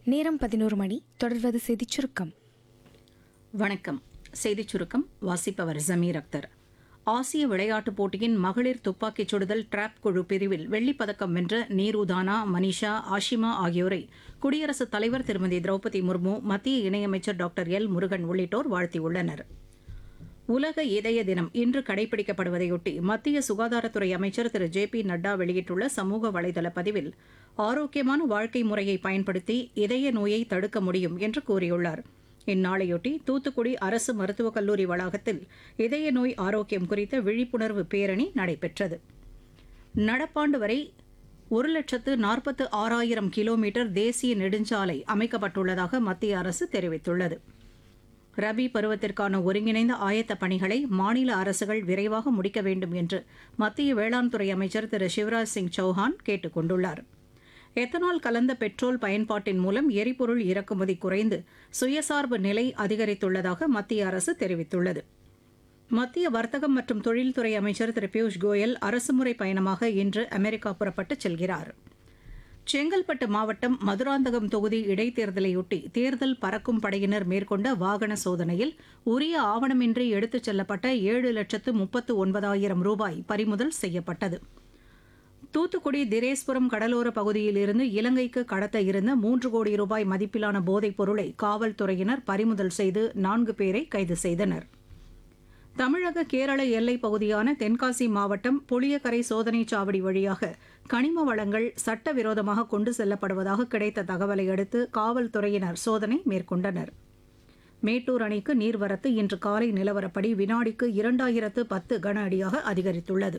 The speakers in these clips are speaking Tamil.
நேரம் பதினோரு மணி தொடர்வது செய்திச் சுருக்கம் வணக்கம் செய்திச் சுருக்கம் வாசிப்பவர் ஜமீர் அக்தர் ஆசிய விளையாட்டுப் போட்டியின் மகளிர் துப்பாக்கிச் சுடுதல் டிராப் குழு பிரிவில் வெள்ளிப் பதக்கம் வென்ற நீருதானா மனிஷா ஆஷிமா ஆகியோரை குடியரசுத் தலைவர் திருமதி திரௌபதி முர்மு மத்திய இணையமைச்சர் டாக்டர் எல் முருகன் உள்ளிட்டோர் வாழ்த்தியுள்ளனர் உலக இதய தினம் இன்று கடைபிடிக்கப்படுவதையொட்டி மத்திய சுகாதாரத்துறை அமைச்சர் திரு ஜே பி நட்டா வெளியிட்டுள்ள சமூக வலைதள பதிவில் ஆரோக்கியமான வாழ்க்கை முறையை பயன்படுத்தி இதய நோயை தடுக்க முடியும் என்று கூறியுள்ளார் இந்நாளையொட்டி தூத்துக்குடி அரசு மருத்துவக் கல்லூரி வளாகத்தில் இதய நோய் ஆரோக்கியம் குறித்த விழிப்புணர்வு பேரணி நடைபெற்றது நடப்பாண்டு வரை ஒரு லட்சத்து நாற்பத்து ஆறாயிரம் கிலோமீட்டர் தேசிய நெடுஞ்சாலை அமைக்கப்பட்டுள்ளதாக மத்திய அரசு தெரிவித்துள்ளது ரபி பருவத்திற்கான ஒருங்கிணைந்த ஆயத்த பணிகளை மாநில அரசுகள் விரைவாக முடிக்க வேண்டும் என்று மத்திய வேளாண் துறை அமைச்சர் திரு சிவராஜ் சிங் சௌஹான் கேட்டுக் கொண்டுள்ளார் எத்தனால் கலந்த பெட்ரோல் பயன்பாட்டின் மூலம் எரிபொருள் இறக்குமதி குறைந்து சுயசார்பு நிலை அதிகரித்துள்ளதாக மத்திய அரசு தெரிவித்துள்ளது மத்திய வர்த்தகம் மற்றும் தொழில்துறை அமைச்சர் திரு பியூஷ் கோயல் அரசுமுறை பயணமாக இன்று அமெரிக்கா புறப்பட்டுச் செல்கிறார் செங்கல்பட்டு மாவட்டம் மதுராந்தகம் தொகுதி இடைத்தேர்தலையொட்டி தேர்தல் பறக்கும் படையினர் மேற்கொண்ட வாகன சோதனையில் உரிய ஆவணமின்றி எடுத்துச் செல்லப்பட்ட ஏழு லட்சத்து முப்பத்து ஒன்பதாயிரம் ரூபாய் பறிமுதல் செய்யப்பட்டது தூத்துக்குடி திரேஸ்புரம் கடலோர பகுதியில் இருந்து இலங்கைக்கு கடத்த இருந்த மூன்று கோடி ரூபாய் மதிப்பிலான போதைப் பொருளை காவல்துறையினர் பறிமுதல் செய்து நான்கு பேரை கைது செய்தனர் தமிழக கேரள எல்லைப் பகுதியான தென்காசி மாவட்டம் புளியக்கரை சோதனைச் சாவடி வழியாக கனிம வளங்கள் சட்டவிரோதமாக கொண்டு செல்லப்படுவதாக கிடைத்த தகவலை அடுத்து காவல்துறையினர் சோதனை மேற்கொண்டனர் மேட்டூர் அணைக்கு நீர்வரத்து இன்று காலை நிலவரப்படி வினாடிக்கு இரண்டாயிரத்து பத்து கன அடியாக அதிகரித்துள்ளது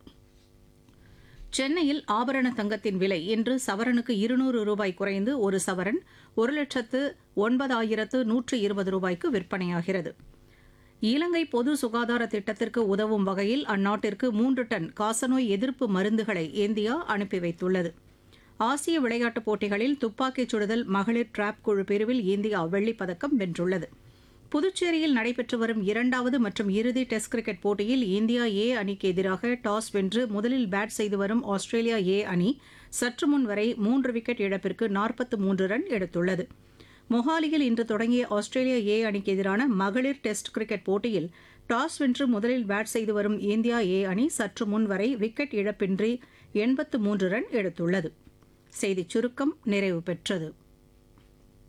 சென்னையில் ஆபரண தங்கத்தின் விலை இன்று சவரனுக்கு இருநூறு ரூபாய் குறைந்து ஒரு சவரன் ஒரு லட்சத்து ஒன்பதாயிரத்து நூற்று இருபது ரூபாய்க்கு விற்பனையாகிறது இலங்கை பொது சுகாதார திட்டத்திற்கு உதவும் வகையில் அந்நாட்டிற்கு மூன்று டன் காசநோய் எதிர்ப்பு மருந்துகளை இந்தியா அனுப்பி வைத்துள்ளது ஆசிய விளையாட்டுப் போட்டிகளில் துப்பாக்கிச் சுடுதல் மகளிர் டிராப் குழு பிரிவில் இந்தியா வெள்ளிப் பதக்கம் வென்றுள்ளது புதுச்சேரியில் நடைபெற்று வரும் இரண்டாவது மற்றும் இறுதி டெஸ்ட் கிரிக்கெட் போட்டியில் இந்தியா ஏ அணிக்கு எதிராக டாஸ் வென்று முதலில் பேட் செய்து வரும் ஆஸ்திரேலியா ஏ அணி சற்று முன் வரை மூன்று விக்கெட் இழப்பிற்கு நாற்பத்து மூன்று ரன் எடுத்துள்ளது மொஹாலியில் இன்று தொடங்கிய ஆஸ்திரேலியா ஏ அணிக்கு எதிரான மகளிர் டெஸ்ட் கிரிக்கெட் போட்டியில் டாஸ் வென்று முதலில் பேட் செய்து வரும் இந்தியா ஏ அணி சற்று முன் வரை விக்கெட் இழப்பின்றி எண்பத்து மூன்று ரன் எடுத்துள்ளது செய்திச் சுருக்கம் நிறைவு பெற்றது